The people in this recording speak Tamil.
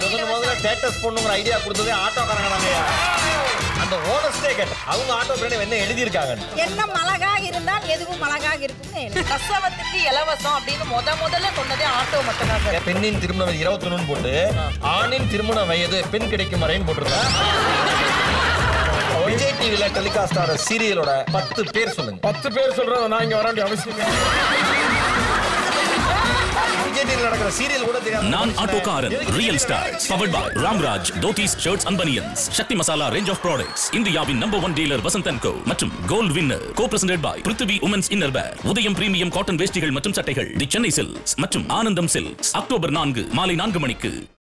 முதல்ல முதல்ல ஸ்டேட்டஸ் பொண்ணுங்கிற ஐடியா கொடுத்ததே ஆட்டோக்காரங்க தாங்கய்யா அந்த ஓனர்ஸ்டே கேட்டேன் அவங்க ஆட்டோ பின்னாடி என்ன எழுதியிருக்காங்க எண்ணம் அழகாக இருந்தால் எதுவும் அழகாக இருக்கும்னு எழுது. பிரசவத்துக்கு இலவசம் அப்படின்னு முத முதல்ல சொன்னதே ஆட்டோ மட்டும் தான் சார் பெண்ணின் திருமண வயது இருபத்தொன்னு போட்டு ஆணின் திருமண வயது பெண் கிடைக்கும் வரைன்னு போட்டிருக்காங்க விஜய் டிவில டெலிகாஸ்ட் ஆகிற சீரியலோட பத்து பேர் சொல்லுங்க பத்து பேர் சொல்றத நான் இங்க வர வேண்டிய அவசியம் இல்லை. விஜய் டிவில நடக்கிற சீரியல் கூட தெரியாது நான் ஆட்டோக்காரன் real stars powered by Ramraj dhotis shirts and banians Sakthi Masala range of products இந்தியாவின் number one dealer Vasanthan co மற்றும் gold winner co presented by Prithvi women's inner wear Udhayam premium cotton வேஷ்டிகள் மற்றும் சட்டைகள் தி சென்னை சில்க்ஸ் மற்றும் ஆனந்தம் சில்க்ஸ் அக்டோபர் நான்கு மாலை நான்கு மணிக்கு